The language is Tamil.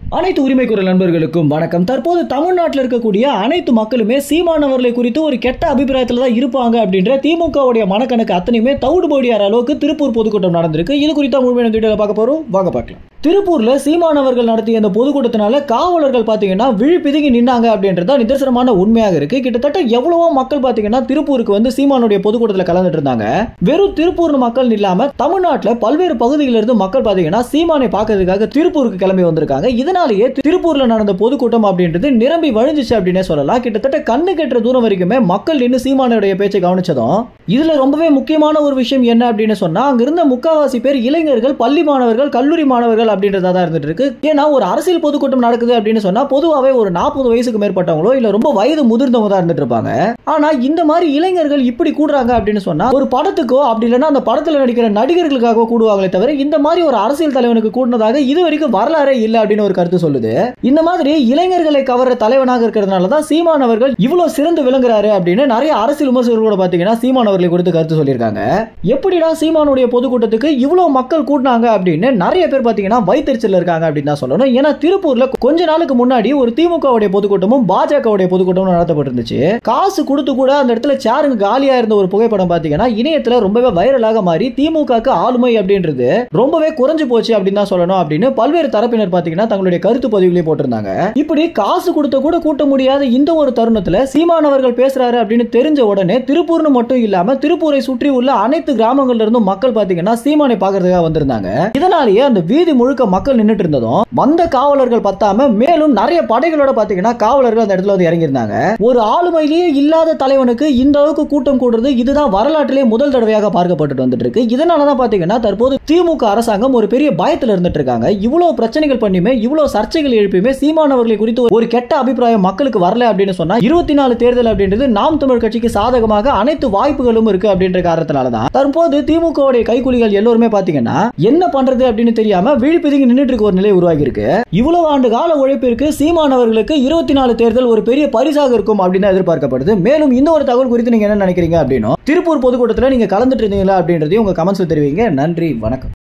அனைத்து உரிமை குரல் நண்பர்களுக்கும் வணக்கம் தற்போது தமிழ்நாட்டில் இருக்கக்கூடிய அனைத்து மக்களுமே சீமானவர்களை குறித்து ஒரு கெட்ட அபிப்பிராயத்தில் தான் இருப்பாங்க அப்படின்ற திமுகவுடைய மனக்கணக்கு அத்தனையுமே தவிடுபடியார் அளவுக்கு திருப்பூர் பொதுக்கூட்டம் நடந்திருக்கு இது குறித்த முழுமையான டீட்டெயில் பார்க்க போறோம் வாங்க பார்க்கலாம் திருப்பூர்ல சீமானவர்கள் நடத்திய இந்த பொதுக்கூட்டத்தினால காவலர்கள் பாத்தீங்கன்னா விழி பிதுங்கி நின்னாங்க அப்படின்றது நிதர்சனமான உண்மையாக இருக்கு கிட்டத்தட்ட எவ்வளவோ மக்கள் பாத்தீங்கன்னா திருப்பூருக்கு வந்து சீமானுடைய பொதுக்கூட்டத்தில் கலந்துட்டு இருந்தாங்க வெறும் திருப்பூர் மக்கள் இல்லாம தமிழ்நாட்டுல பல்வேறு பகுதிகளிலிருந்து இருந்து மக்கள் பாத்தீங்கன்னா சீமானை பார்க்கறதுக்காக திருப்பூருக்கு கிளம்பி வந்திருக்காங்க இதனாலேயே திருப்பூர்ல நடந்த பொதுக்கூட்டம் அப்படின்றது நிரம்பி வழிஞ்சிச்சு அப்படின்னே சொல்லலாம் கிட்டத்தட்ட கண்ணு கெட்டுற தூரம் வரைக்குமே மக்கள் நின்று சீமானுடைய பேச்சை கவனிச்சதும் இதுல ரொம்பவே முக்கியமான ஒரு விஷயம் என்ன அப்படின்னு சொன்னா அங்க இருந்த முக்காவாசி பேர் இளைஞர்கள் பள்ளி மாணவர்கள் கல்லூரி மாணவர்கள் அப்படின்றதா தான் இருந்துட்டு இருக்கு ஏன்னா ஒரு அரசியல் பொதுக்கூட்டம் நடக்குது அப்படின்னு சொன்னா பொதுவாகவே ஒரு நாற்பது வயசுக்கு மேற்பட்டவங்களோ இல்ல ரொம்ப வயது முதிர்ந்தவங்க தான் இருந்துட்டு இருப்பாங்க ஆனா இந்த மாதிரி இளைஞர்கள் இப்படி கூடுறாங்க அப்படின்னு சொன்னா ஒரு படத்துக்கோ அப்படி இல்லைன்னா அந்த படத்துல நடிக்கிற நடிகர்களுக்காக கூடுவாங்களே தவிர இந்த மாதிரி ஒரு அரசியல் தலைவனுக்கு கூடினதாக இது வரைக்கும் வரலாறே இல்லை அப்படின்னு ஒரு கருத்து சொல்லுது இந்த மாதிரி இளைஞர்களை கவர்ற தலைவனாக இருக்கிறதுனால தான் சீமான் அவர்கள் இவ்வளவு சிறந்து விளங்குறாரு அப்படின்னு நிறைய அரசியல் விமர்சகர்களோட பாத்தீங்கன்னா சீமான் அவர்களை குறித்து கருத்து சொல்லியிருக்காங்க எப்படிடா சீமானுடைய பொதுக்கூட்டத்துக்கு இவ்வளவு மக்கள் கூட்டினாங்க அப்படின்னு நிறைய பேர் பாத்தீங்கன்னா வைத்தறிச்சல் இருக்காங்க அப்படின்னு தான் சொல்லணும் ஏன்னா திருப்பூர்ல கொஞ்ச நாளுக்கு முன்னாடி ஒரு திமுகவுடைய பொதுக்கூட்டமும் பாஜகவுடைய பொதுக்கூட்டமும் நடத்தப்பட்டிருந்துச்சு காசு கொடுத்து கூட அந்த இடத்துல சேருங்க காலியா இருந்த ஒரு புகைப்படம் பாத்தீங்கன்னா இணையத்துல ரொம்பவே வைரலாக மாறி திமுகக்கு ஆளுமை அப்படின்றது ரொம்பவே குறைஞ்சு போச்சு அப்படின்னு தான் சொல்லணும் அப்படின்னு பல்வேறு தரப்பினர் பாத்தீங்கன்னா தங்களுடைய கருத்து பதிவுகளையும் போட்டிருந்தாங்க இப்படி காசு கொடுத்த கூட கூட்ட முடியாத இந்த ஒரு தருணத்துல சீமானவர்கள் பேசுறாரு அப்படின்னு தெரிஞ்ச உடனே திருப்பூர்னு மட்டும் இல்லாம திருப்பூரை சுற்றி உள்ள அனைத்து கிராமங்கள்ல இருந்தும் மக்கள் பாத்தீங்கன்னா சீமானை பாக்குறதுக்காக வந்திருந்தாங்க இதனாலேயே அந்த வீதி முழுக்க மக்கள் நின்னுட்டு இருந்ததும் வந்த காவலர்கள் பத்தாம மேலும் நிறைய படைகளோட பாத்தீங்கன்னா காவலர்கள் அந்த இடத்துல வந்து இறங்கியிருந்தாங்க ஒரு ஆளுமையிலேயே இல்லாத தலைவனுக்கு இந்த அளவுக்கு கூட்டம் கூடுறது இதுதான் வரலாற்றிலே முதல் தடவையாக பார்க்கப்பட்டு வந்துட்டு இருக்கு இதனாலதான் பாத்தீங்கன்னா தற்போது திமுக அரசாங்கம் ஒரு பெரிய பயத்துல இருந்துட்டு இருக்காங்க இவ்வளவு பிரச்சனைகள் பண்ணியுமே இவ்வளவு சர்ச்சைகள் எழுப்பியுமே சீமானவர்களை குறித்து ஒரு கெட்ட அபிப்பிராயம் மக்களுக்கு வரல அப்படின்னு சொன்னா இருபத்தி நாலு தேர்தல் அப்படின்றது நாம் தமிழ் கட்சிக்கு சாதகமாக அனைத்து வாய்ப்புகளும் இருக்கு அப்படின்ற காரணத்தினாலதான் தற்போது திமுகவுடைய கைக்கூலிகள் எல்லோருமே பாத்தீங்கன்னா என்ன பண்றது அப்படின்னு தெரியாம விழிப்புதுங்கி நின்றுட்டு இருக்க ஒரு நிலை உருவாகி இருக்கு இவ்வளவு ஆண்டு கால உழைப்பிற்கு சீமானவர்களுக்கு இருபத்தி நாலு தேர்தல் ஒரு பெரிய பரிசாக இருக்கும் அப்படின்னு எதிர்பார்க்கப்படுது மேலும் இந்த ஒரு தகவல் குறித்து நீங்க என்ன நினைக்கிறீங்க அப்படின்னும் திருப்பூர் பொதுக்கூட்டத்தில் நீங்க கலந்துட்டு இருந்தீங்களா அப்படின்றதையும் உங்க கமெண்ட்ஸ்ல தெரிவிங்க நன்றி வணக்கம்